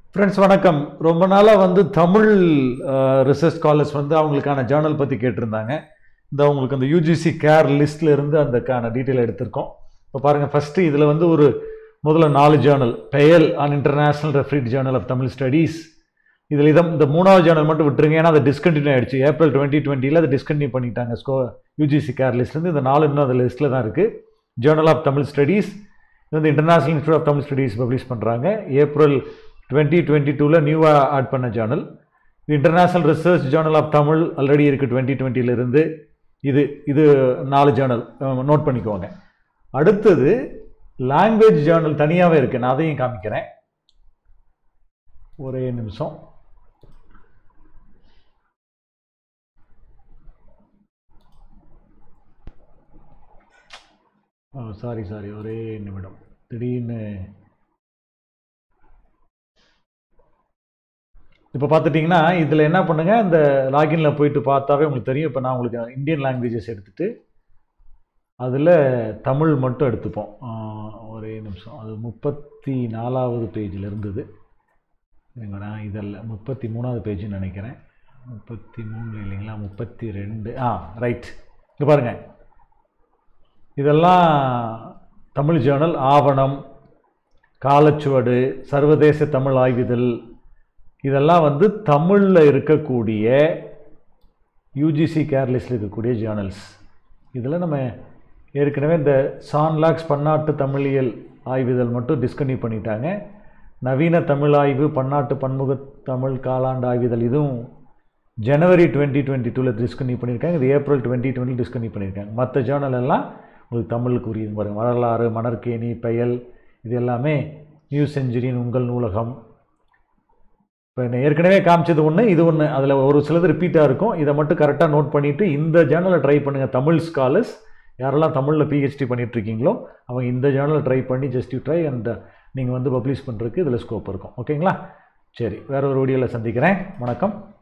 friends வணக்கம் ரொம்ப நாளாக வந்து தமிழ் ரிசர்ச் ஸ்காலர்ஸ் வந்து அவங்களுக்கான ஜேர்னல் பற்றி கேட்டிருந்தாங்க இந்த அவங்களுக்கு அந்த யூஜிசி கேர் லிஸ்ட்ல இருந்து அதுக்கான டீட்டெயில் எடுத்திருக்கோம் இப்போ பாருங்கள் ஃபஸ்ட்டு இதில் வந்து ஒரு முதல்ல நாலு ஜேர்னல் பெயல் on international refereed journal of Tamil studies இதில் இதை இந்த மூணாவது ஜேர்னல் மட்டும் விட்டுருங்க ஏன்னா அது டிஸ்கண்டினியூ ஆயிடுச்சு ஏப்ரல் டுவெண்ட்டி டுவெண்ட்டியில் அதை டிஸ்கண்டினியூ பண்ணிட்டாங்க ஸ்கோ யூஜிசி கேர் லிஸ்ட்லேருந்து இந்த நாலு இன்னும் அந்த லிஸ்ட்டில் தான் இருக்குது ஜேர்னல் ஆஃப் தமிழ் ஸ்டடீஸ் இது வந்து international institute of Tamil studies publish பண்ணுறாங்க ஏப்ரல் டுவெண்ட்டி டுவெண்ட்டி டூவில் நியூவாக ஆட் பண்ண ஜேர்னல் இது international research journal of Tamil already இருக்குது டுவெண்ட்டி டுவெண்ட்டிலேருந்து இது இது நாலு ஜேர்னல் நோட் பண்ணிக்கோங்க அடுத்தது லாங்குவேஜ் ஜேர்னல் தனியாகவே இருக்குது நான் அதையும் காமிக்கிறேன் ஒரே நிமிஷம் ஓ சாரி சாரி ஒரே நிமிடம் திடீர்னு இப்போ பார்த்துட்டிங்கன்னா இதில் என்ன பண்ணுங்கள் இந்த லாகின்ல போயிட்டு பார்த்தாவே உங்களுக்கு தெரியும் இப்போ நான் உங்களுக்கு இந்தியன் லாங்குவேஜஸ் எடுத்துகிட்டு அதில் தமிழ் மட்டும் எடுத்துப்போம் ஆஹ் ஒரே நிமிஷம் அது முப்பத்தி நாலாவது பேஜில் இருந்தது இல்லைங்களா இதெல்லாம் முப்பத்தி மூணாவது பேஜ்னு நினைக்கிறேன் முப்பத்தி மூணு இல்லைங்களா முப்பத்தி ரெண்டு ஆ ரைட் இங்கே பாருங்கள் இதெல்லாம் தமிழ் ஜேர்னல் ஆவணம் காலச்சுவடு சர்வதேச தமிழ் ஆய்விதழ் இதெல்லாம் வந்து தமிழில் இருக்கக்கூடிய யூஜிசி கேர்லிஸ்டில் இருக்கக்கூடிய ஜேர்னல்ஸ் இதில் நம்ம ஏற்கனவே இந்த சான்லாக்ஸ் பன்னாட்டு தமிழியல் ஆய்விதழ் மட்டும் டிஸ்கன்டினியூ பண்ணிட்டாங்க நவீன தமிழ் ஆய்வு பன்னாட்டு பன்முக தமிழ் காலாண்டு ஆய்விதழ் இதுவும் ஜனவரி டுவெண்ட்டி டுவெண்ட்டி டூவில் டிஸ்கன்டினியூ பண்ணியிருக்காங்க இது ஏப்ரல் டுவெண்ட்டி டுவெண்ட்டி டிஸ்கன்டினியூ பண்ணியிருக்காங்க மற்ற ஜேர்னல் எல்லாம் உங்களுக்கு தமிழுக்கு உரியது பாருங்கள் வரலாறு மணற்கேணி பெயல் இது எல்லாமே நியூ செஞ்சுரியின் உங்கள் நூலகம் இப்போ நான் ஏற்கனவே காமிச்சது ஒன்று இது ஒன்று அதில் ஒரு சிலது ரிப்பீட்டாக இருக்கும் இதை மட்டும் கரெக்டாக நோட் பண்ணிவிட்டு இந்த ஜேர்னலை ட்ரை பண்ணுங்கள் தமிழ் ஸ்காலர்ஸ் யாரெல்லாம் தமிழில் பிஹெச்டி பண்ணிகிட்ருக்கீங்களோ அவங்க இந்த ஜேர்னலை ட்ரை பண்ணி ஜஸ்ட் யூ ட்ரை அண்ட் நீங்கள் வந்து பப்ளிஷ் பண்ணுறதுக்கு இதில் ஸ்கோப் இருக்கும் ஓகேங்களா சரி வேற ஒரு வீடியோவில் சந்திக்கிறேன் வணக்கம்